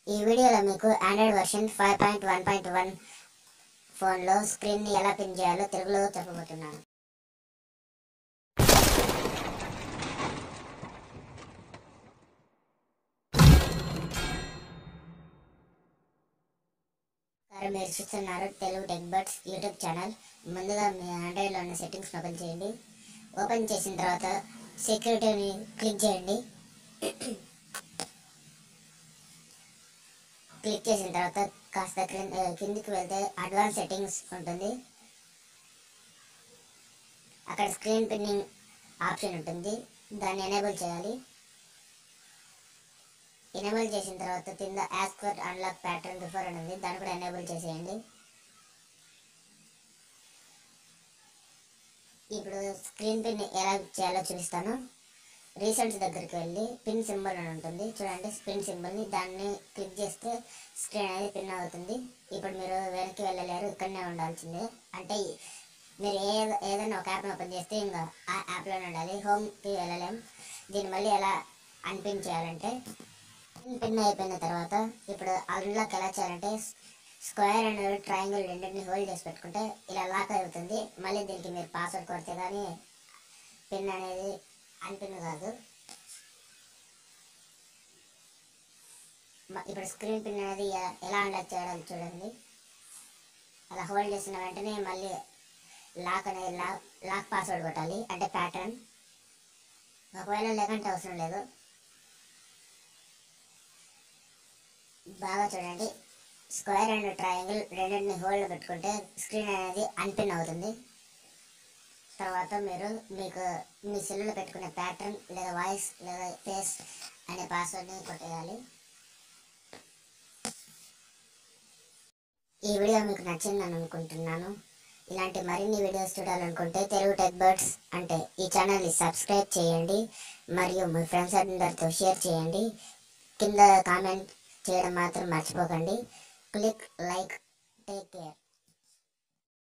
ఈ వీడియోలో మీకు Android version five point one point one ఫోన్లో స్క్రీన్ని ఎలా పిన్ చేయాలో తెలుగులో చెప్పబోతున్నాను నమస్కారం, మీరు చూస్తున్నారు Telugu tech birds YouTube channel ముందుగా మీ ఆండ్రాయిడ్లో ఉన్న సెట్టింగ్స్ ఓపెన్ చేయండి ఓపెన్ చేసిన తర్వాత సెక్యూరిటీని క్లిక్ చేయండి క్లిక్ చేసిన తర్వాత కాస్త క్రింద కిందికి వెళ్తే అడ్వాన్స్ సెట్టింగ్స్ ఉంటుంది అక్కడ స్క్రీన్ పిన్నింగ్ ఆప్షన్ ఉంటుంది దాన్ని ఎనేబుల్ చేయాలి ఎనేబుల్ చేసిన తర్వాత కింద యాస్క్వర్ అన్లాక్ ప్యాటర్న్ బిఫోర్ అని ఉంది దాన్ని కూడా ఎనేబుల్ చేసేయండి ఇప్పుడు స్క్రీన్ పిన్ ఎలా చేయాలో చూపిస్తాను రీసెంట్స్ దగ్గరికి వెళ్ళి పిన్ సింబల్ అని ఉంటుంది చూడండి పిన్ సింబల్ని దాన్ని క్లిక్ చేస్తే స్క్రీన్ అనేది పిన్ అవుతుంది ఇప్పుడు మీరు వెనక్కి వెళ్ళలేరు ఇక్కడనే ఉండాల్సిందే అంటే మీరు ఏ ఏదైనా ఒక యాప్ని ఓపెన్ చేస్తే ఇంకా ఆ యాప్లోనే ఉండాలి హోమ్కి వెళ్ళలేం దీన్ని మళ్ళీ ఎలా అన్పిన్ చేయాలంటే పిన్ పిన్ అయిపోయిన తర్వాత ఇప్పుడు అన్లాక్ ఎలా చేయాలంటే స్క్వేర్ అండ్ ట్రయాంగిల్ రెండింటిని హోల్డ్ చేసి పెట్టుకుంటే ఇలా లాక్ అవుతుంది మళ్ళీ దీనికి మీరు పాస్వర్డ్ కొడితే కానీ పిన్ అనేది అన్పిన్ కాదు మ- ఇప్పుడు స్క్రీన్ పిన్ అనేది ఎ- ఎలా అన్లాక్ చేయడం చూడండి అలా హోల్డ్ చేసిన వెంటనే మళ్ళీ లాక్ అనేది లాక్ లాక్ పాస్వర్డ్ కొట్టాలి అంటే ప్యాటర్న్ ఒకవేళ లేకంటే అవసరం లేదు బాగా చూడండి స్క్వేర్ అండ్ ట్రయాంగిల్ రెండింటిని హోల్డ్ పెట్టుకుంటే స్క్రీన్ అనేది అన్పిన్ అవుతుంది తర్వాత మీరు మీకు మీ సెల్లులో పెట్టుకునే ప్యాటర్న్ లేదా వాయిస్ లేదా ఫేస్ అనే పాస్వర్డ్ని కొట్టేయాలి ఈ వీడియో మీకు నచ్చిందని అనుకుంటున్నాను ఇలాంటి మరిన్ని వీడియోస్ చూడాలనుకుంటే తెలుగు టెక్ బర్డ్స్ అంటే ఈ ఛానల్ని సబ్స్క్రైబ్ చేయండి మరియు మీ ఫ్రెండ్స్ అందరితో షేర్ చేయండి కింద కామెంట్ చేయడం మాత్రం మర్చిపోకండి క్లిక్ లైక్ టేక్ కేర్